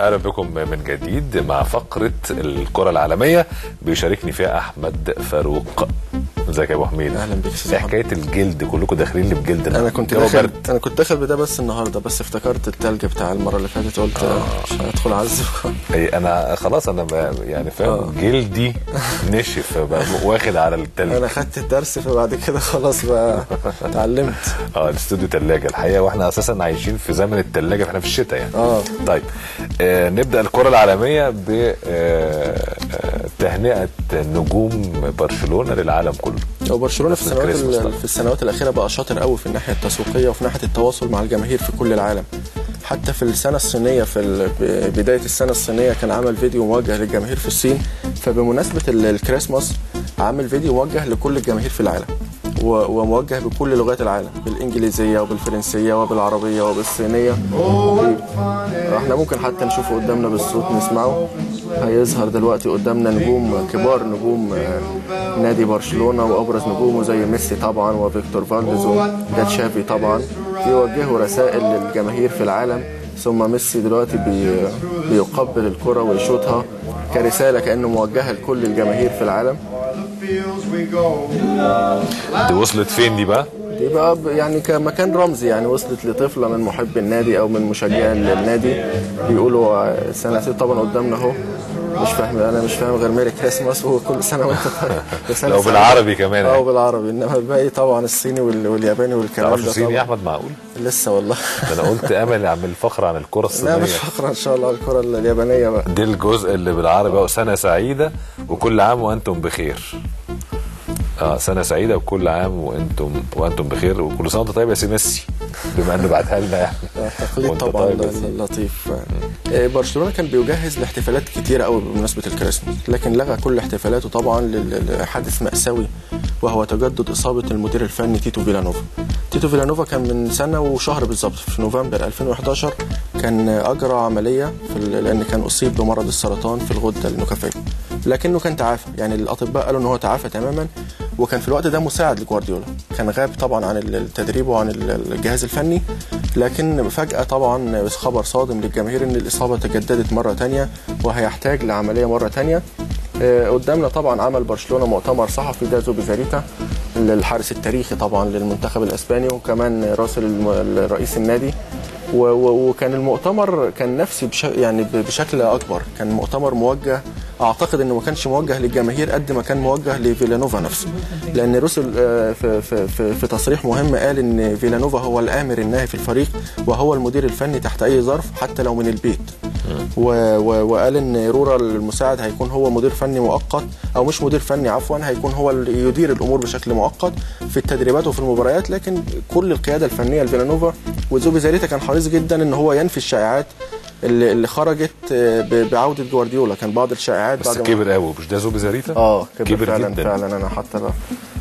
اهلا بكم من جديد مع فقره الكره العالميه بيشاركني فيها احمد فاروق ازيك يا ابو حميد اهلا بيك يا أستاذ ايه حكايه الجلد كلكم داخلين لي بجلد انا كنت الجو داخل برد. انا كنت داخل بده بس النهارده بس افتكرت التلج بتاع المره اللي فاتت قلت مش هدخل اعذب إيه انا خلاص انا ب- يعني فاهم جلدي نشف بقى واخد على التلج انا خدت الدرس فبعد كده خلاص بقى اتعلمت اه الاستوديو ثلاجه الحقيقه واحنا اساسا عايشين في زمن الثلاجه فاحنا في الشتاء يعني اه طيب آه نبدا الكره العالميه بتهنئه نجوم برشلونه للعالم كله هو برشلونه في بس السنوات الكريسماس ال- طبعا. في السنوات الاخيره بقى شاطر قوي في الناحيه التسويقيه وفي ناحيه التواصل مع الجماهير في كل العالم حتى في السنه الصينيه في ال- ب- بدايه السنه الصينيه كان عمل فيديو موجه للجماهير في الصين فبمناسبه ال- الكريسماس عامل فيديو موجه لكل الجماهير في العالم و- وموجه بكل لغات العالم بالانجليزيه وبالفرنسيه وبالعربيه وبالصينيه احنا ممكن حتى نشوفه قدامنا بالصوت نسمعه هيظهر دلوقتي قدامنا نجوم كبار نجوم آه، نادي برشلونه وابرز نجومه زي ميسي طبعا وفيكتور فالديز وجاتشافي طبعا بيوجهوا رسائل للجماهير في العالم ثم ميسي دلوقتي بي بيقبل الكره ويشوطها كرساله كانه موجهه لكل الجماهير في العالم دي وصلت فين دي بقى دي بقى ب- يعني كمكان رمزي يعني وصلت لطفله من محبي النادي او من مشجعين للنادي بيقولوا آه، سنه ست طبعا قدامنا اهو مش فاهم انا مش فاهم غير ميري كريسماس وكل سنه وانت طيب رسالة لو سعيدة. بالعربي كمان اه يعني. بالعربي انما الباقي طبعا الصيني وال- والياباني والكلام تعرفش ده صيني يا طبعا احمد معقول لسه والله ده انا قلت امل اعمل فخر عن الكره لا الصينيه مش فقره ان شاء الله الكره اليابانيه بقى دي الجزء اللي بالعربي أهو سنة سعيدة وكل عام وأنتم بخير اه سنة سعيدة وكل عام وأنتم وأنتم بخير وكل سنة وأنت طيب يا سي ميسي بما إنه بعتها لنا يعني تقليد وأنت طبعا طيب يا ل- سيدي. لطيف آه، برشلونه كان بيجهز لاحتفالات كتيره قوي بمناسبه الكريسماس لكن لغى كل احتفالاته طبعا لل- لحادث ماساوي وهو تجدد اصابه المدير الفني تيتو فيلانوفا تيتو فيلانوفا كان من سنه وشهر بالظبط في نوفمبر 2011 كان اجرى عمليه في ال- لان كان اصيب بمرض السرطان في الغده النخاميه لكنه كان تعافى يعني الاطباء قالوا ان هو تعافى تماما وكان في الوقت ده مساعد لجوارديولا كان غاب طبعا عن التدريب وعن ال- الجهاز الفني لكن فجأة طبعا خبر صادم للجماهير ان الإصابة تجددت مرة تانية وهيحتاج لعملية مرة تانية آه، قدامنا طبعا عمل برشلونة مؤتمر صحفي ده زوبي زاريتا الحارس التاريخي طبعا للمنتخب الاسباني وكمان راسل الم- رئيس النادي و- و- وكان المؤتمر كان نفسي بش يعني ب- بشكل اكبر كان مؤتمر موجه اعتقد انه ما كانش موجه للجماهير قد ما كان موجه لفيلانوفا نفسه لان رسل آه، في, في, في, في تصريح مهم قال ان فيلانوفا هو الامر الناهي في الفريق وهو المدير الفني تحت اي ظرف حتى لو من البيت و و وقال ان رورا المساعد هيكون هو مدير فني مؤقت او مش مدير فني عفوا هيكون هو اللي يدير الامور بشكل مؤقت في التدريبات وفي المباريات لكن كل القياده الفنيه لفيلانوفا وزوبي زاريتا كان حريص جدا ان هو ينفي الشائعات اللي, اللي خرجت آه، ب- بعوده جوارديولا كان بعض الشائعات بس بعد ما- كبر قوي مش ده زوبي زاريتا؟ اه كبر, كبر فعلا جدا. فعلا انا حتى بقى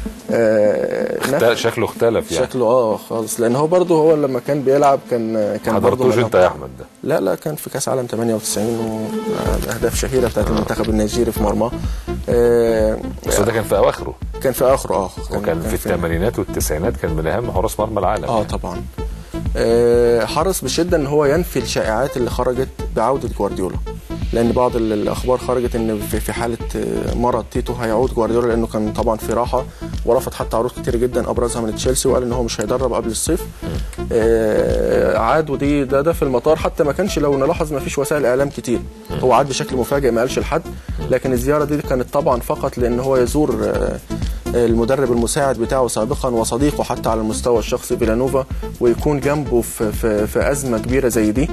آه اخت- شكله اختلف يعني شكله اه خالص لان هو برضه هو لما كان بيلعب كان كان ما برضه حضرتوش من- انت يا احمد ده لا لا كان في كاس عالم 98 والاهداف شهيره بتاعت المنتخب النيجيري في مرماه آه، بس ده كان في اواخره كان في اخره اه وكان في الثمانينات والتسعينات كان من اهم حراس مرمى العالم اه طبعا آه، حرص بشده ان هو ينفي الشائعات اللي خرجت بعوده جوارديولا لان بعض ال- الاخبار خرجت ان في في حاله آه، مرض تيتو هيعود جوارديولا لانه كان طبعا في راحه ورفض حتى عروض كتير جدا ابرزها من تشيلسي وقال ان هو مش هيدرب قبل الصيف آه، عاد ودي ده ده في المطار حتى ما كانش لو نلاحظ ما فيش وسائل اعلام كتير هو عاد بشكل مفاجئ ما قالش لحد لكن الزياره دي كانت طبعا فقط لان هو يزور آه، المدرب المساعد بتاعه سابقا وصديقه حتى على المستوى الشخصي فيلانوفا ويكون جنبه في, في, في ازمه كبيره زي دي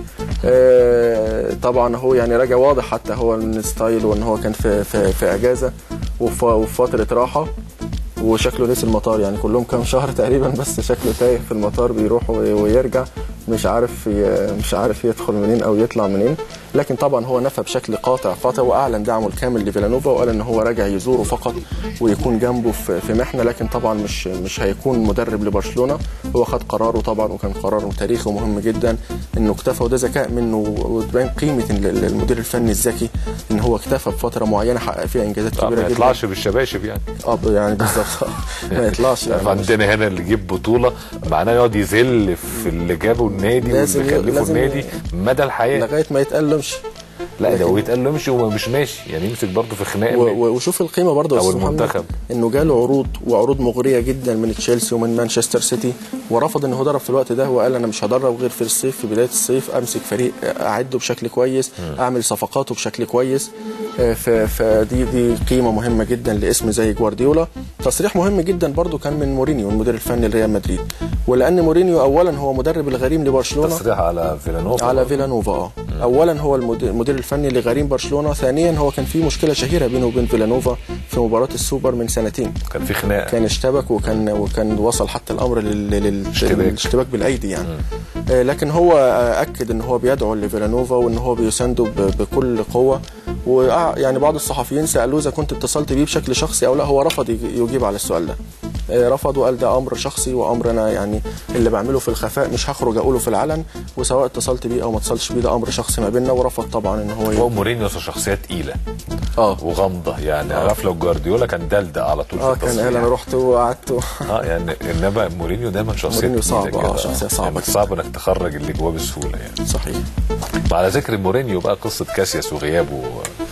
آه، طبعا هو يعني راجع واضح حتى هو من ستايل وان هو كان في في, في اجازه وف- وفي فتره راحه وشكله نسي المطار يعني كلهم كام شهر تقريبا بس شكله تايه في المطار بيروح وي- ويرجع مش عارف ي- مش عارف يدخل منين او يطلع منين لكن طبعا هو نفى بشكل قاطع قاطع واعلن دعمه الكامل لفيلانوفا وقال ان هو راجع يزوره فقط ويكون جنبه في في محنه لكن طبعا مش مش هيكون مدرب لبرشلونه هو خد قراره طبعا وكان قرار تاريخي ومهم جدا انه اكتفى وده ذكاء منه وتبين قيمه ال- المدير الفني الذكي ان هو اكتفى بفتره معينه حقق فيها انجازات آه، كبيره ما جدا يطلعش بالشباشب يعني اه يعني بالظبط ما يطلعش يعني مش- عندنا هنا اللي يجيب بطوله معناه يقعد يذل في اللي جابه النادي لازم واللي ي- خلفه لازم النادي مدى الحياه لغايه ما يتألمش لا ده لكن- هو يتقال له امشي ومش ماشي يعني يمسك برضه في خناقه و- و- وشوف القيمه برضه يا أو أستاذ محمد، المنتخب. انه جاله عروض وعروض مغريه جدا من تشيلسي ومن مانشستر سيتي ورفض انه يدرب في الوقت ده وقال انا مش هدرب غير في الصيف في بدايه الصيف امسك فريق اعده بشكل كويس اعمل صفقاته بشكل كويس آه، ف- فدي دي قيمه مهمه جدا لاسم زي جوارديولا تصريح مهم جدا برضه كان من مورينيو المدير الفني لريال مدريد ولان مورينيو اولا هو مدرب الغريم لبرشلونه تصريح على فيلانوفا على فيلانوفا اه اولا هو المد- المدير الفني لغريم برشلونه ثانيا هو كان في مشكله شهيره بينه وبين فيلانوفا في مباراه السوبر من سنتين كان في خناقه كان اشتبك وكان وكان وصل حتى الامر لل- لل- اشتباك. للاشتباك بالايدي يعني آه، لكن هو آه، اكد ان هو بيدعو لفيلانوفا وان هو بيسانده ب- بكل قوه ويعني بعض الصحفيين سالوه اذا كنت اتصلت بيه بشكل شخصي او لا هو رفض يج- يجيب على السؤال ده آه، رفض وقال ده امر شخصي وامر انا يعني اللي بعمله في الخفاء مش هخرج اقوله في العلن وسواء اتصلت بيه او ما اتصلتش بيه ده امر شخصي ما بيننا ورفض طبعا ان هو هو يجيب. مورينيو أصلاً شخصيه تقيله اه وغامضه يعني عارف لو جوارديولا كان دلدق على طول اه في كان التصريح. قال انا رحت وقعدت و- اه يعني انما مورينيو دايما شخصيه مورينيو تقيلة صعب، كده. آه، شخصية صعبة يعني جدا. صعب انك تخرج اللي جواه بسهوله يعني صحيح وعلى ذكر مورينيو بقى قصه كاسياس وغيابه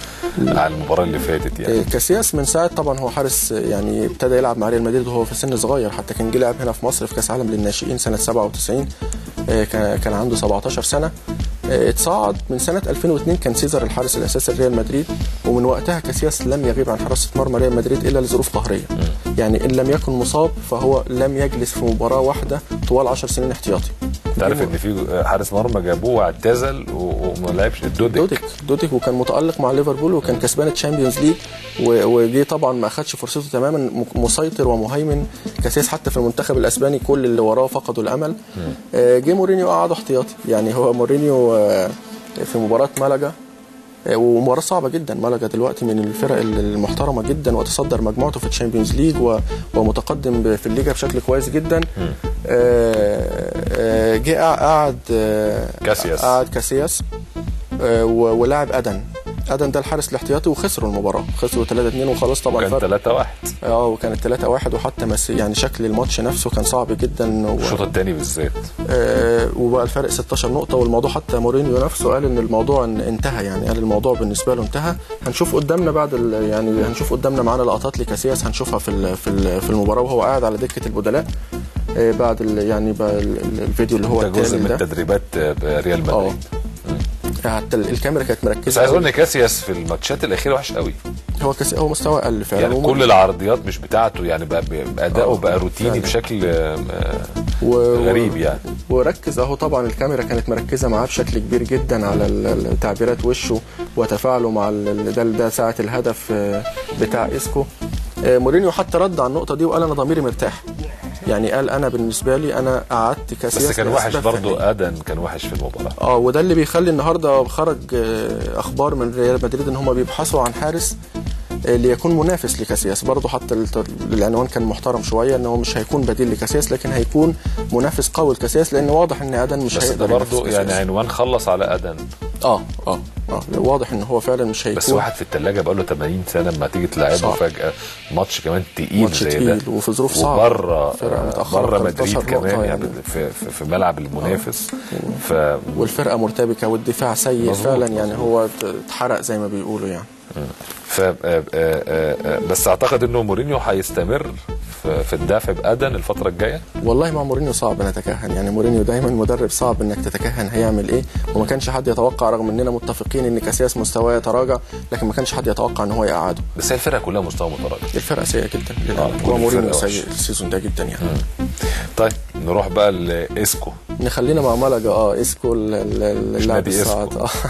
على المباراه اللي فاتت يعني إيه، كاسياس من ساعه طبعا هو حارس يعني ابتدى يلعب مع ريال مدريد وهو في سن صغير حتى كان جه لعب هنا في مصر في كاس عالم للناشئين سنه 97 إيه، كان كان عنده 17 سنه إيه، اتصعد من سنه 2002 كان سيزر الحارس الاساسي لريال مدريد ومن وقتها كاسياس لم يغيب عن حراسه مرمى ريال مدريد الا لظروف قهريه يعني ان لم يكن مصاب فهو لم يجلس في مباراه واحده طوال 10 سنين احتياطي انت عارف ان في حارس مرمى جابوه واعتزل و- وما لعبش الدودك دوديك دوديك وكان متالق مع ليفربول وكان كسبان الشامبيونز ليج و- وجي طبعا ما اخدش فرصته تماما م- مسيطر ومهيمن كاسياس حتى في المنتخب الاسباني كل اللي وراه فقدوا الامل آه، جه مورينيو قعده احتياطي يعني هو مورينيو آه، في مباراه مالاجا آه، ومباراه صعبه جدا مالاجا دلوقتي من الفرق المحترمه جدا وتصدر مجموعته في الشامبيونز ليج و- ومتقدم ب- في الليجا بشكل كويس جدا آه، آه، جه قعد آه، كاسياس. قعد كاسياس آه، و- ولعب ادن ادن ده الحارس الاحتياطي وخسروا المباراه خسروا 3 2 وخلاص طبعا كان فرق 3 1 اه وكانت 3 1 وحتى مس يعني شكل الماتش نفسه كان صعب جدا و... الشوط الثاني بالذات آه وبقى الفرق 16 نقطه والموضوع حتى مورينيو نفسه قال ان الموضوع ان- انتهى يعني قال الموضوع بالنسبه له انتهى هنشوف قدامنا بعد ال... يعني هنشوف قدامنا معانا لقطات لكاسياس هنشوفها في ال... في ال... في المباراه وهو قاعد على دكه البدلاء آه بعد ال... يعني بقى ال... ال- الفيديو اللي هو ده جزء التالي من ده تدريبات ريال اه مدريد حتى ال- الكاميرا كانت مركزه بس عايز اقول أوي. ان كاسياس في الماتشات الاخيره وحش قوي هو كاس هو مستوى اقل فعلا يعني ومر- كل العرضيات مش بتاعته يعني بقى بقى اداؤه آه، بقى روتيني فعلا. بشكل آه، آه، و... غريب يعني وركز اهو طبعا الكاميرا كانت مركزه معاه بشكل كبير جدا على ال- ال- تعبيرات وشه وتفاعله مع ال- ده ده ساعه الهدف آه، بتاع اسكو آه، مورينيو حتى رد على النقطه دي وقال انا ضميري مرتاح يعني قال انا بالنسبه لي انا قعدت كاسياس بس كان وحش لأسباب برضه فنية. ادن كان وحش في المباراه اه وده اللي بيخلي النهارده خرج آه، اخبار من ريال مدريد ان هم بيبحثوا عن حارس آه، ليكون منافس لكاسياس برضه حتى الت- العنوان كان محترم شويه ان هو مش هيكون بديل لكاسياس لكن هيكون منافس قوي لكاسياس لان واضح ان ادن مش بس ده هيقدر ينافس برضه يعني كاسياس. عنوان خلص على ادن اه اه اه واضح ان هو فعلا مش هيكون بس واحد في الثلاجه بقى له 80 سنه لما تيجي تلعبه صعب. فجاه ماتش كمان تقيل ماتش زي تقيل ده وفي ظروف صعبة. وبره فرقة متأخرة بره 13 مدريد نقطة كمان يعني يعني. في, في, في ملعب المنافس ف والفرقه مرتبكه والدفاع سيء مظبوط، فعلا يعني هو اتحرق زي ما بيقولوا يعني ف آه، آه، آه، آه، بس اعتقد انه مورينيو هيستمر في, في الدافع بادن الفتره الجايه والله مع مورينيو صعب نتكهن يعني مورينيو دايما مدرب صعب انك تتكهن هيعمل ايه وما كانش حد يتوقع رغم اننا متفقين ان كاسياس مستواه يتراجع لكن ما كانش حد يتوقع ان هو يقعده بس هي الفرقه كلها مستوى متراجع الفرقه سيئه جدا آه، كل ومورينيو الفرقة سيء وحشة. السيزون ده جدا يعني طيب نروح بقى لاسكو نخلينا مع ملقا اه اسكو ال- ال- ال- اللاعب نادي إسكو. الصاعد اه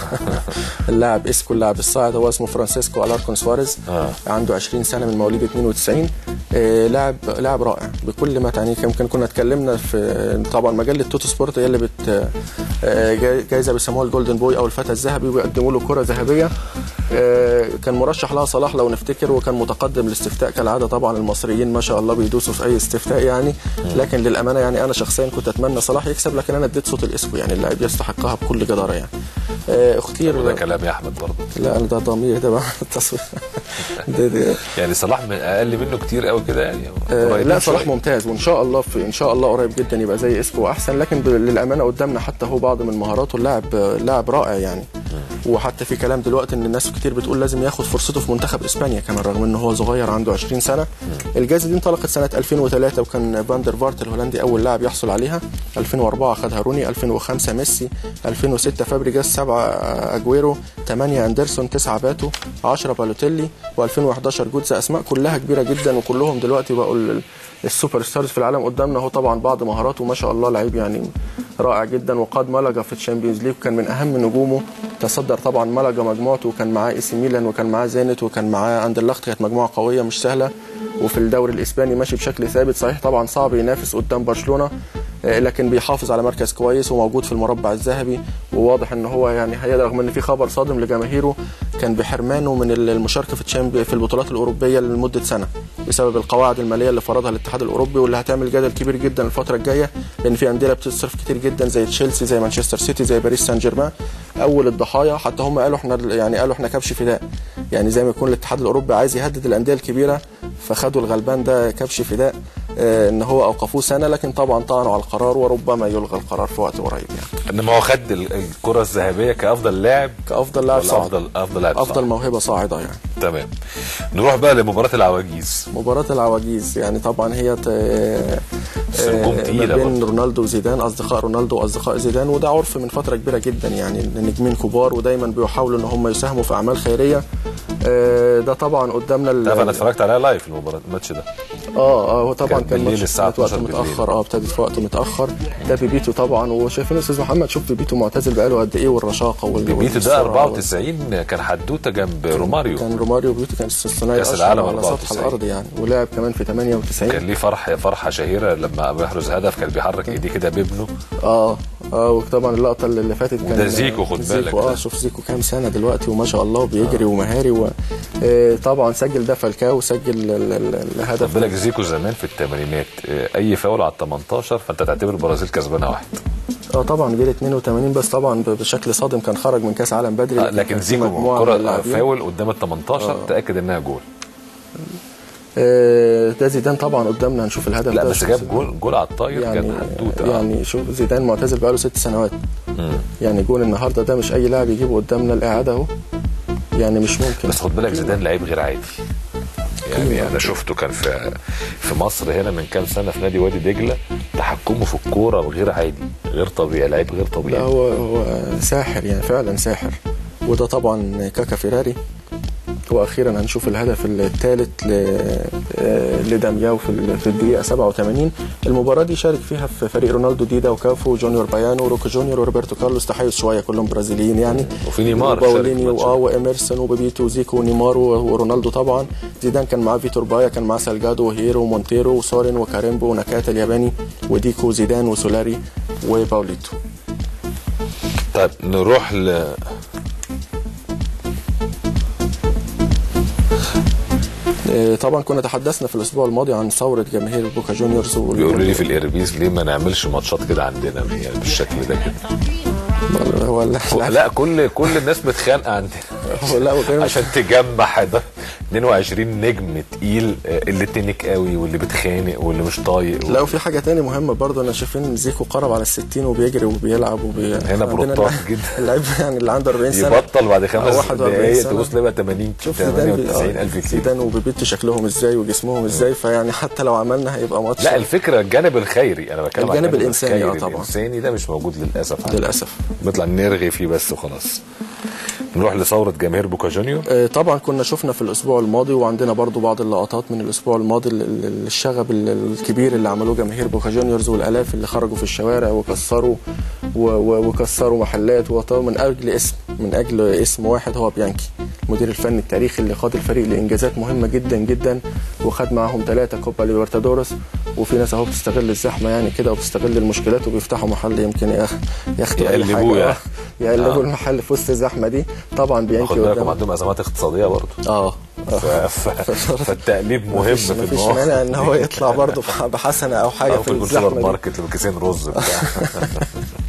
اللاعب اسكو اللاعب الصاعد هو اسمه فرانسيسكو الاركون سواريز آه. عنده 20 سنه من مواليد 92 آه لاعب لاعب رائع بكل ما تعنيه يمكن كنا اتكلمنا في طبعا مجله توتو سبورت هي اللي بت آه، جاي- جايزه بيسموها الجولدن بوي او الفتى الذهبي وبيقدموا له كره ذهبيه آه، كان مرشح لها صلاح لو نفتكر وكان متقدم الاستفتاء كالعاده طبعا المصريين ما شاء الله بيدوسوا في اي استفتاء يعني لكن للامانه يعني انا شخصيا كنت اتمنى صلاح يكسب لكن انا اديت صوت الاسكو يعني اللاعب يستحقها بكل جداره يعني آه، اختير وده كلام يا احمد برضه لا انا ده ضمير ده بقى التصوير ده ده يعني صلاح من اقل منه كتير قوي كده يعني آه، قريبين لا صلاح شوية. ممتاز وان شاء الله في ان شاء الله قريب جدا يبقى زي اسكو احسن لكن ب- للامانه قدامنا حتى هو بعض من مهاراته اللاعب لاعب رائع يعني وحتى في كلام دلوقتي ان الناس كتير بتقول لازم ياخد فرصته في منتخب اسبانيا كمان رغم ان هو صغير عنده 20 سنه الجائزه دي انطلقت سنه 2003 وكان فاندر فارت الهولندي اول لاعب يحصل عليها 2004 خدها روني 2005 ميسي 2006 فابريجاس 7 اجويرو 8 اندرسون 9 باتو 10 بالوتيلي و2011 جوتزا اسماء كلها كبيره جدا وكلهم دلوقتي بقوا ال- السوبر ستارز في العالم قدامنا هو طبعا بعض مهاراته ما شاء الله لعيب يعني رائع جدا وقاد مالاجا في الشامبيونز ليج وكان من اهم نجومه تصدر طبعا مالاجا مجموعته وكان معاه اي سي ميلان وكان معاه زينت وكان معاه اندرلخت كانت مجموعه قويه مش سهله وفي الدوري الاسباني ماشي بشكل ثابت صحيح طبعا صعب ينافس قدام برشلونه آه، لكن بيحافظ على مركز كويس وموجود في المربع الذهبي وواضح ان هو يعني هيقدر رغم ان في خبر صادم لجماهيره كان بحرمانه من المشاركه في الشامبي في البطولات الاوروبيه لمده سنه بسبب القواعد الماليه اللي فرضها الاتحاد الاوروبي واللي هتعمل جدل كبير جدا الفتره الجايه لان في انديه بتصرف كتير جدا زي تشيلسي زي مانشستر سيتي زي باريس سان جيرمان اول الضحايا حتى هم قالوا احنا يعني قالوا احنا كبش فداء يعني زي ما يكون الاتحاد الاوروبي عايز يهدد الانديه الكبيره فخدوا الغلبان ده كبش فداء آه، ان هو اوقفوه سنه لكن طبعا طعنوا على القرار وربما يلغى القرار في وقت قريب يعني انما هو خد ال- الكره الذهبيه كافضل لاعب كافضل لاعب ولا صاعد افضل افضل لاعب افضل صاعد. موهبه صاعده يعني تمام نروح بقى لمباراه العواجيز مباراة العواجيز يعني طبعا هي ت... آه، بس نجوم ما تقيلة بين برضه. رونالدو وزيدان اصدقاء رونالدو واصدقاء زيدان وده عرف من فتره كبيره جدا يعني إن نجمين كبار ودايما بيحاولوا ان هم يساهموا في اعمال خيريه آه، ده طبعا قدامنا ال- تعرف انا اتفرجت عليها لايف المباراه الماتش ده اه اه هو طبعا كان كان بالليل ماتش الساعة كانت وقت 12 بالليل. متاخر اه ابتدت في وقت متاخر ده بيبيتو طبعا وشايفين استاذ محمد شوف بيبيتو معتزل بقاله قد ايه والرشاقه وال بيتو ده والسرعة 94 كان حدوته جنب روماريو كان روماريو بيبيتو كان الثنائي كأس أشهر العالم على سطح 94. الارض يعني ولعب كمان في 98 كان ليه فرح فرحه شهيره لما بيحرز هدف كان بيحرك ايديه كده بابنه اه اه وطبعا اللقطه اللي فاتت كان وده زيكو، خد بالك زيكو اه ده. شوف زيكو كام سنه دلوقتي وما شاء الله بيجري ومهاري و آه طبعا سجل ده فالكاو سجل ال- ال- خد الهدف بالك زيكو زمان في الثمانينات اي فاول على ال 18 فانت تعتبر البرازيل كسبانه واحد اه طبعا جيل 82 بس طبعا ب- بشكل صادم كان خرج من كاس عالم بدري آه، لكن كان في زيكو مجموعة من كره اللاعبين. فاول قدام ال 18 تاكد انها جول آه ده زيدان طبعا قدامنا هنشوف الهدف لا ده بس شوف جاب زيدان. جول جول على الطاير يعني كان حدوته آه. يعني شوف زيدان معتزل بقاله ست سنوات يعني جول النهارده ده مش اي لاعب يجيبه قدامنا الاعاده اهو يعني مش ممكن بس خد بالك زيدان لعيب غير عادي يعني انا شفته كان في في مصر هنا من كام سنه في نادي وادي دجله تحكمه في الكوره غير عادي غير طبيعي لعيب غير لا طبيعي هو هو ساحر يعني فعلا ساحر وده طبعا كاكا فيراري واخيرا هنشوف الهدف الثالث لدامياو في ال- في الدقيقه 87 المباراه دي شارك فيها في فريق رونالدو ديدا وكافو جونيور بايانو روكو جونيور وروبرتو كارلوس تحيز شويه كلهم برازيليين يعني وفي نيمار شارك في وباولينيو الماتش اه واميرسون وبيبيتو وزيكو ونيمار و- ورونالدو طبعا زيدان كان معاه فيتور بايا كان معاه سالجادو وهيرو ومونتيرو وسورين وكاريمبو وناكاتا الياباني وديكو وزيدان وسولاري وباوليتو طيب نروح ل آه، طبعا كنا تحدثنا في الاسبوع الماضي عن ثوره جماهير بوكا جونيورز وال- بيقولوا لي في الاربيز ليه ما نعملش ماتشات كده عندنا يعني بالشكل ده كده هو لا لا, لا كل كل الناس متخانقه عندنا هو لا وغير عشان تجمع حدا 22 نجم تقيل آه، اللي تنك قوي واللي بتخانق واللي مش طايق لا وفي حاجه تاني مهمه برضه انا شايفين زيكو قرب على الستين وبيجري وبيلعب وبي... هنا عندنا بروتات اللعيب- جدا. اللعيب يعني اللي عنده 40 سنه يبطل بعد خمس أو 41 دقايق سنة. تبص تلاقي 80 شوف زيدان بي- 98 آه، الف كتير زيدان وبيبيتو شكلهم ازاي وجسمهم ازاي فيعني حتى لو عملنا هيبقى ماتش لا الفكره الجانب الخيري انا بتكلم عن الجانب الإنساني، الخيري آه، طبعا. الانساني ده مش موجود للاسف عندنا. للاسف بنطلع نرغي فيه بس وخلاص نروح لثوره جماهير بوكا جونيور آه، طبعا كنا شفنا في الاسبوع الماضي وعندنا برضو بعض اللقطات من الاسبوع الماضي ال- ال- الشغب ال- الكبير اللي عملوه جماهير بوكا جونيورز والالاف اللي خرجوا في الشوارع وكسروا و- و- وكسروا محلات وطبعا من اجل اسم من اجل اسم واحد هو بيانكي المدير الفني التاريخي اللي قاد الفريق لانجازات مهمه جدا جدا وخد معاهم ثلاثه كوبا ليبرتادورس وفي ناس اهو بتستغل الزحمه يعني كده وبتستغل المشكلات وبيفتحوا محل يمكن ياخ- ياخدوا اي يقلبوه حاجه يعني. آه، يقلبوا آه. المحل في وسط الزحمه دي طبعا بيانكي خد بالكم قدام عندهم ازمات اقتصاديه برضه اه ف... ف... فالتقليب مهم مفيش, في مفيش المواقف مانع ان هو يطلع برضه بح- بحسنه او حاجه او في في السوبر الزحمه دي ماركت اللي بكيسين رز بتاع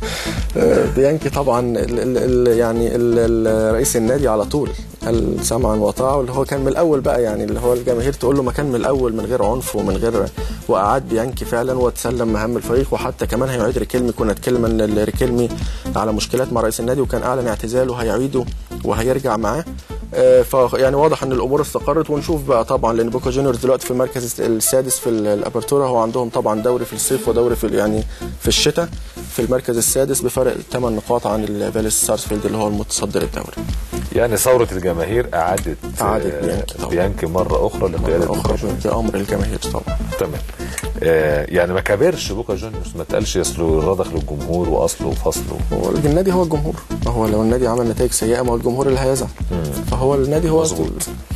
آه، بيانكي طبعا ال ال ال يعني ال ال رئيس النادي على طول قال سمعا وطاعه اللي هو كان من الاول بقى يعني اللي هو الجماهير تقول له ما كان من الاول من غير عنف ومن غير واعاد بيانكي فعلا وتسلم مهام الفريق وحتى كمان هيعيد ريكيلمي كنا اتكلم ان ريكيلمي على مشكلات مع رئيس النادي وكان اعلن اعتزاله هيعيده وهيرجع معاه آه، ف يعني واضح ان الامور استقرت ونشوف بقى طبعا لان بوكا جونيورز دلوقتي في المركز السادس في ال- الابرتورا هو عندهم طبعا دوري في الصيف ودوري في ال- يعني في الشتاء في المركز السادس بفرق 8 نقاط عن الفاليس سارسفيلد اللي هو المتصدر الدوري يعني ثوره الجماهير اعادت أعادت آه، بيانكي طبعا. بيانكي مره اخرى لقياده اخرى بوكا جونيورز. بامر الجماهير طبعا تمام آه، يعني ما كبرش بوكا جونيورز ما تقالش اصله رضخ للجمهور واصله وفصله هو النادي هو الجمهور ما هو لو النادي عمل نتائج سيئه ما هو الجمهور اللي هيزعل فهو النادي هو مظبوط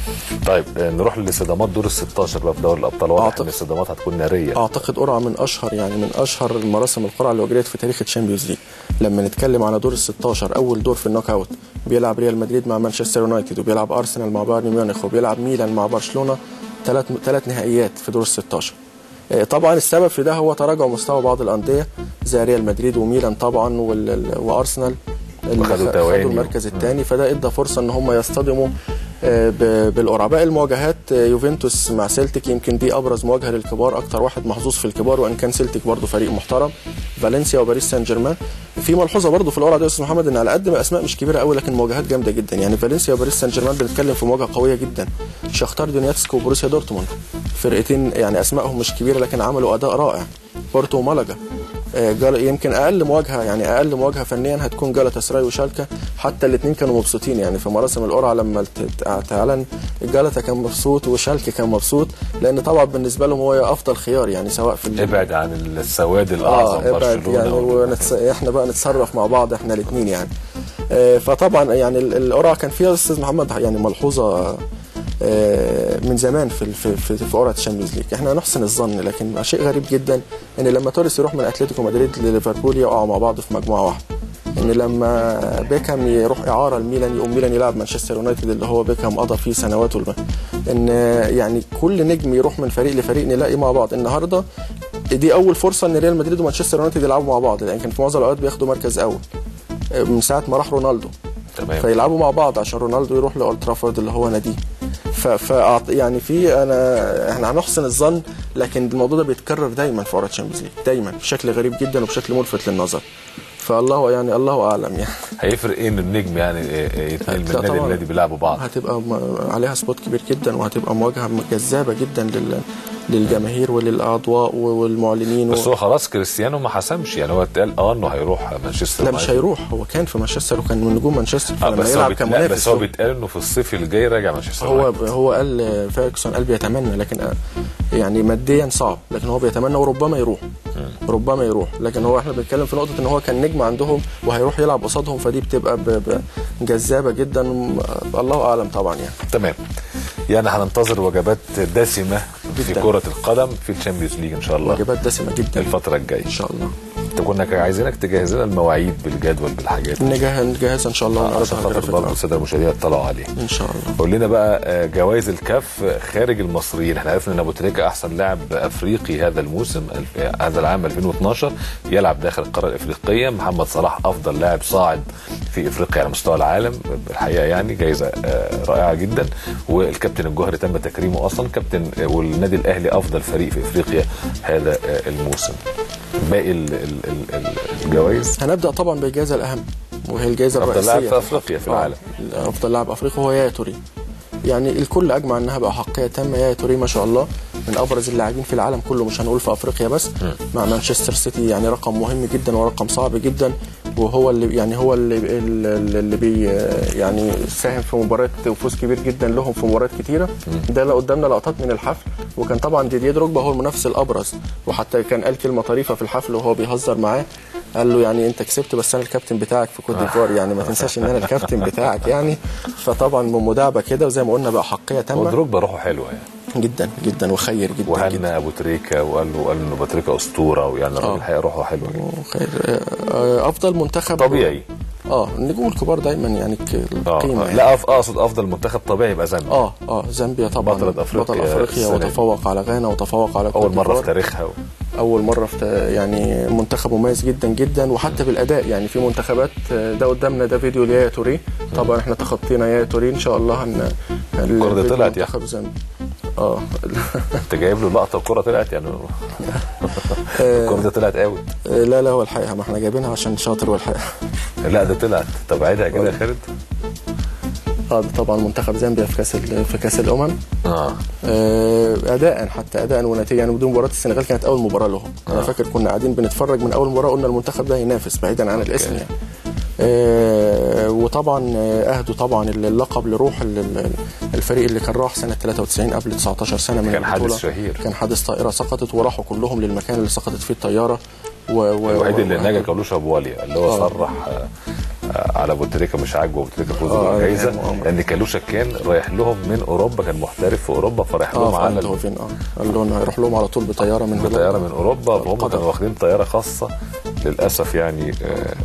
طيب آه، نروح لصدامات دور ال 16 بقى في دوري الابطال واضح أعتقد- ان الصدامات هتكون ناريه اعتقد قرعه من اشهر يعني من اشهر المراسم القرعه اللي اجريت في تاريخ الشامبيونز ليج لما نتكلم على دور ال 16 اول دور في النوك اوت بيلعب ريال مدريد مع مانشستر يونايتد وبيلعب ارسنال مع بايرن ميونخ وبيلعب ميلان مع برشلونه ثلاث ثلاث نهائيات في دور ال 16 آه، طبعا السبب في ده هو تراجع مستوى بعض الانديه زي ريال مدريد وميلان طبعا وال- ال- وارسنال اللي وخدوا خ- تواني. خدوا المركز الثاني فده ادى فرصه ان هم يصطدموا آه، ب- بالقرعه باقي المواجهات آه، يوفنتوس مع سيلتيك يمكن دي ابرز مواجهه للكبار اكتر واحد محظوظ في الكبار وان كان سيلتيك برضه فريق محترم فالنسيا وباريس سان جيرمان في ملحوظه برضه في القرعه دي يا استاذ محمد ان على قد ما اسماء مش كبيره قوي لكن مواجهات جامده جدا يعني فالنسيا وباريس سان جيرمان بنتكلم في مواجهه قويه جدا شختار دونيتسك وبروسيا دورتموند فرقتين يعني اسمائهم مش كبيره لكن عملوا اداء رائع بورتو ومالاجا آه، جال- يمكن اقل مواجهه يعني اقل مواجهه فنيا هتكون جالاتا سراي وشالكا حتى الاثنين كانوا مبسوطين يعني في مراسم القرعه لما الت- اتعلن جالاتا كان مبسوط وشالكا كان مبسوط لان طبعا بالنسبه لهم هو افضل خيار يعني سواء في ال- ابعد عن السواد الاعظم اه ابعد برشلونه يعني وال- ونتس... احنا بقى نتصرف مع بعض احنا الاثنين يعني آه، فطبعا يعني ال- القرعه كان فيها استاذ محمد يعني ملحوظه آه، من زمان في ال- في في, في قرعه الشامبيونز ليج احنا نحسن الظن لكن شيء غريب جدا ان لما توريس يروح من اتلتيكو مدريد لليفربول يقعوا مع بعض في مجموعه واحده ان لما بيكهام يروح اعاره لميلان يقوم ميلان يلعب مانشستر يونايتد اللي هو بيكهام قضى فيه سنوات والب... ان يعني كل نجم يروح من فريق لفريق نلاقي مع بعض النهارده دي اول فرصه ان ريال مدريد ومانشستر يونايتد يلعبوا مع بعض لان كان في معظم الاوقات بياخدوا مركز اول من ساعه ما راح رونالدو تمام فيلعبوا مع بعض عشان رونالدو يروح لاولد ترافورد اللي هو ناديه ف ف يعني في انا احنا هنحسن الظن لكن الموضوع ده بيتكرر دايما في قرعه الشامبيونز ليج دايما بشكل غريب جدا وبشكل ملفت للنظر فالله يعني الله اعلم يعني هيفرق ايه ان النجم يعني آه، آه، يتنقل من لا نادي طبعاً. لنادي بيلعبوا بعض هتبقى م- عليها سبوت كبير جدا وهتبقى مواجهه جذابه جدا لل للجماهير وللاعضاء والمعلنين بس و... هو خلاص كريستيانو ما حسمش يعني هو اتقال اه انه هيروح مانشستر لا مش يونايتد. هيروح هو كان في مانشستر وكان من نجوم مانشستر آه فلما بس هو يلعب بيت... لا، كمنافس بس هو بيتقال انه في الصيف الجاي راجع مانشستر هو يونايتد. هو قال فيرجسون قال بيتمنى لكن يعني ماديا صعب لكن هو بيتمنى وربما يروح ربما يروح لكن هو احنا بنتكلم في نقطه ان هو كان نجم عندهم وهيروح يلعب قصادهم فدي بتبقى ب- ب- جذابه جدا الله اعلم طبعا يعني تمام يعني هننتظر وجبات دسمه في جداً. كره القدم في الشامبيونز ليج ان شاء الله وجبات دسمه جدا الفتره الجايه ان شاء الله انت كنا عايزينك تجهز لنا المواعيد بالجدول بالحاجات نجهز نجهز ان شاء الله عشان ونعرضها خاطر جرافيك برضه الأرض. الساده المشاهدين يطلعوا عليه ان شاء الله قول لنا بقى آه، جوائز الكاف خارج المصريين احنا عرفنا ان ابو تريكه احسن لاعب افريقي هذا الموسم الف- هذا العام 2012 يلعب داخل القاره الافريقيه محمد صلاح افضل لاعب صاعد في افريقيا على مستوى العالم الحقيقه يعني جائزه آه، رائعه جدا والكابتن الجوهري تم تكريمه اصلا كابتن آه، والنادي الاهلي افضل فريق في افريقيا هذا آه، الموسم باقي ال- ال- ال- ال- الجوائز هنبدا طبعا بالجائزه الاهم وهي الجائزه أفضل الرئيسيه لاعب في أفريقيا في آه، العالم. افضل لاعب افريقي هو يايا توري يعني الكل اجمع انها باحقيه تامه يايا توري ما شاء الله من ابرز اللاعبين في العالم كله مش هنقول في افريقيا بس مع مانشستر سيتي يعني رقم مهم جدا ورقم صعب جدا وهو اللي يعني هو اللي اللي اللي بي يعني ساهم في مباريات وفوز كبير جدا لهم في مباريات كتيره ده اللي قدامنا لقطات من الحفل وكان طبعا ديديه دروجبا هو المنافس الابرز وحتى كان قال كلمه طريفه في الحفل وهو بيهزر معاه قال له يعني انت كسبت بس انا الكابتن بتاعك في كوت ديفوار يعني ما تنساش ان انا الكابتن بتاعك يعني فطبعا من مداعبه كده وزي ما قلنا باحقيه تامه ودروجبا روحه حلوه يعني جدا جدا وخير جدا جدا وهنا ابو تريكه وقال له قال انه ابو تريكه اسطوره ويعني الراجل آه. الحقيقه روحه حلوه جدا وخير آه، افضل منتخب طبيعي اه النجوم الكبار دايما يعني ك- اه قيمه آه. يعني. لا أف- اقصد افضل منتخب طبيعي يبقى زامبيا اه اه زامبيا طبعا بطلة أفريقيا بطل افريقيا السنة دي. وتفوق على غانا وتفوق على اول كوت مره في ديفوار. تاريخها اول مره في يعني منتخب مميز جدا جدا وحتى بالاداء يعني في منتخبات آه، ده قدامنا ده فيديو ليايا توري طبعا احنا تخطينا يايا توري ان شاء الله هن الكرة دي طلعت يا منتخب زامبيا اه انت جايب له لقطه الكره طلعت يعني الكره دي طلعت قوي آه، لا لا هو الحقيقه ما احنا جايبينها عشان شاطر والحقيقه لا ده طلعت طب عيدها كده يا خالد اه ده طبعا منتخب زامبيا في كاس ال- في كاس الامم اه آه، اداء حتى اداء ونتيجه يعني بدون مباراه السنغال كانت اول مباراه لهم انا فاكر كنا قاعدين بنتفرج من اول مباراه قلنا المنتخب ده هينافس بعيدا عن الاسم يعني آه، وطبعا آه، اهدوا طبعا اللقب لروح ال- ال- الفريق اللي كان راح سنه 93 قبل 19 سنه من كان حادث البطولة. شهير. كان حادث طائره سقطت وراحوا كلهم للمكان اللي سقطت فيه الطياره و... و... الوحيد اللي و- نجا كالوش ابو واليا اللي هو آه. صرح آه، آه، على بوتريكا مش عاجبه بوتريكا فوز آه، بالجائزه يعني مؤامرة. لان كالوشا كان رايح لهم من اوروبا كان محترف في اوروبا فرايح لهم اه على فهمت هو فين اه قال لهم هيروح لهم على طول بطياره من هولندا. بطياره من اوروبا فهم القدر. كانوا واخدين طياره خاصه للاسف يعني آه،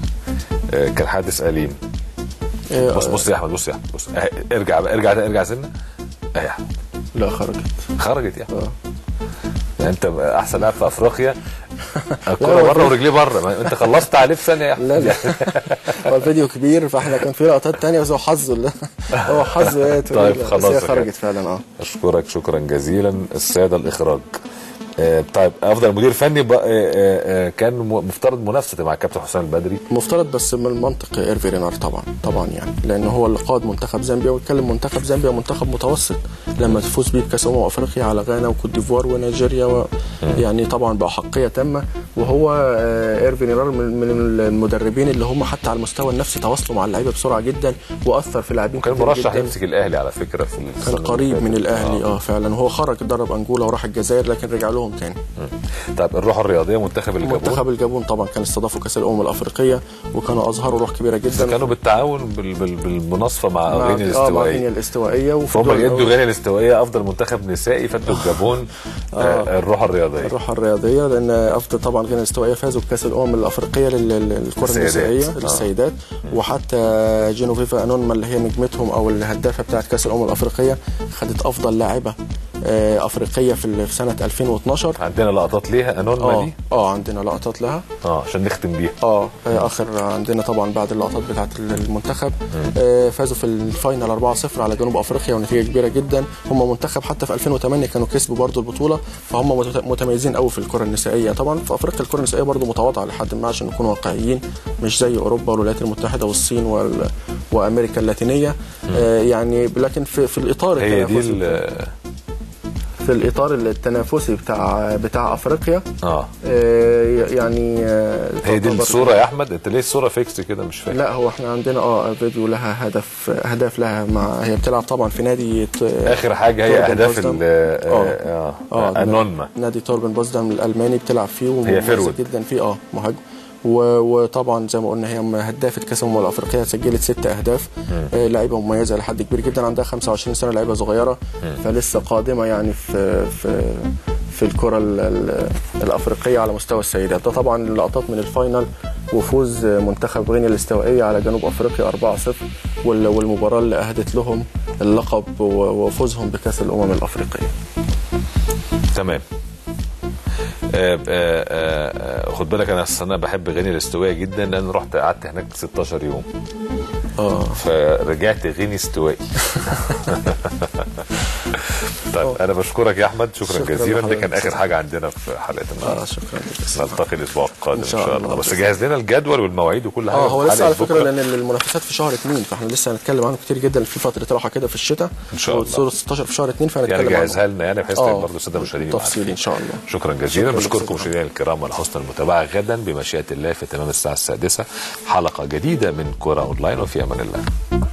آه، كان حادث اليم آه، بص بص يا احمد بص يا احمد بص أهي، ارجع بقى ارجع ارجع سنه اهي يا أحمد. لا خرجت خرجت يا احمد اه يعني انت احسن لاعب في افريقيا لا، الكره هو بره ورجليه بره ما انت خلصت عليه في ثانيه يا احمد لا لا هو الفيديو كبير فاحنا كان في لقطات تانية بس هو حظه لا هو حظه ايه طيب، بس خلاص هي يا خرجت فعلا اه اشكرك شكرا جزيلا الساده الاخراج آه، طيب افضل مدير فني بقى- آه، آه، آه، كان م- مفترض منافسته مع الكابتن حسام البدري مفترض بس من المنطق ايرفي رينار طبعا طبعا يعني لان هو اللي قاد منتخب زامبيا ويتكلم منتخب زامبيا منتخب متوسط لما تفوز بيه بكاس امم افريقيا على غانا وكوت ديفوار ونيجيريا و يعني طبعا باحقيه تامه وهو آه، ايرفي رينار من من المدربين اللي هم حتى على المستوى النفسي تواصلوا مع اللعيبه بسرعه جدا واثر في اللاعبين كان كتير مرشح جداً. يمسك الاهلي على فكره في السنة كان اللي قريب فاتت. من الاهلي اه فعلا وهو خرج درب انجولا وراح الجزائر لكن رجع لهم تاني طيب الروح الرياضيه منتخب الجابون منتخب الجابون طبعا كان استضافوا كاس الامم الافريقيه وكانوا اظهروا روح كبيره ده جدا كانوا بالتعاون بال- بال- بالمناصفه مع مع غينيا اه مع غينيا الاستوائيه الاستوائيه وفي فهم الدور يدوا الأول غينيا الاستوائيه افضل منتخب نسائي فادوا الجابون آه، الروح الرياضيه الروح الرياضيه لان افضل طبعا غينيا الاستوائيه فازوا بكاس الامم الافريقيه لل- لل- للكره السيدات. النسائيه آه. للسيدات وحتى جينوفيفا انونما اللي هي نجمتهم او الهدافه بتاعت كاس الامم الافريقيه خدت افضل لاعبه آه، افريقيه في ال- في سنه 2012 عندنا لقطات ليها انونما اه دي اه عندنا لقطات لها اه عشان نختم بيها اه آه، اخر عندنا طبعا بعد اللقطات بتاعت المنتخب آه، فازوا في الفاينل 4-0 على جنوب افريقيا ونتيجه كبيره جدا هم منتخب حتى في 2008 كانوا كسبوا برضو البطوله فهم مت- متميزين قوي في الكره النسائيه طبعا في افريقيا الكره النسائيه برضو متواضعه لحد ما عشان نكون واقعيين مش زي اوروبا والولايات المتحده والصين وال... وامريكا اللاتينيه آه، يعني لكن في, في الاطار هي دي التنافسي ال- في الاطار التنافسي بتاع بتاع افريقيا اه آه، يعني آه، هي دي تعتبر- الصوره يا احمد انت ليه الصوره فيكس كده مش فاهم لا هو احنا عندنا اه فيديو لها هدف اهداف لها مع هي بتلعب طبعا في نادي ت- اخر حاجه هي توربن اهداف بوزدام. ال اه اه اه انونما نادي توربن بوزدام الالماني بتلعب فيه ومميزة فيرود. جدا فيه اه مهاجم و- وطبعا زي ما قلنا هي هدافه كاس الامم الافريقيه سجلت ست اهداف آه لعيبه مميزه لحد كبير جدا عندها 25 سنه لعيبه صغيره فلسه قادمه يعني في في في الكره ال- ال- الافريقيه على مستوى السيدات ده طبعا لقطات من الفاينل وفوز منتخب غينيا الاستوائيه على جنوب افريقيا 4-0 وال- والمباراه اللي اهدت لهم اللقب و- وفوزهم بكاس الامم الافريقيه تمام آه، آه، آه، آه، خد بالك انا أصل انا بحب غينيا الاستوائيه جدا لان رحت قعدت هناك 16 يوم اه فرجعت غيني استوائي طيب انا بشكرك يا احمد شكرا, شكراً جزيلا ده كان لحضرتك. اخر حاجه عندنا في حلقه النهارده اه شكرا لك نلتقي الاسبوع القادم ان إن شاء شاء الله الله. بس جهز لنا الجدول والمواعيد وكل حاجه اه هو في لسه على حلقة فكره بكرة. لان المنافسات في شهر اثنين فاحنا لسه هنتكلم عنه كتير جدا في فتره راحه كده في الشتاء إن شاء الله. وتصير 16 في شهر اثنين فهنتكلم يعني عنه. جهزها لنا يعني بحيث آه. برضه الساده المشاهدين يبقوا تفصيلي ان شاء الله شكرا جزيلا شكراً بشكركم جزيلاً. مشاهدينا الكرام على حسن المتابعه غدا بمشيئه الله في تمام الساعه السادسه حلقه جديده من كره اونلاين وفي امان الله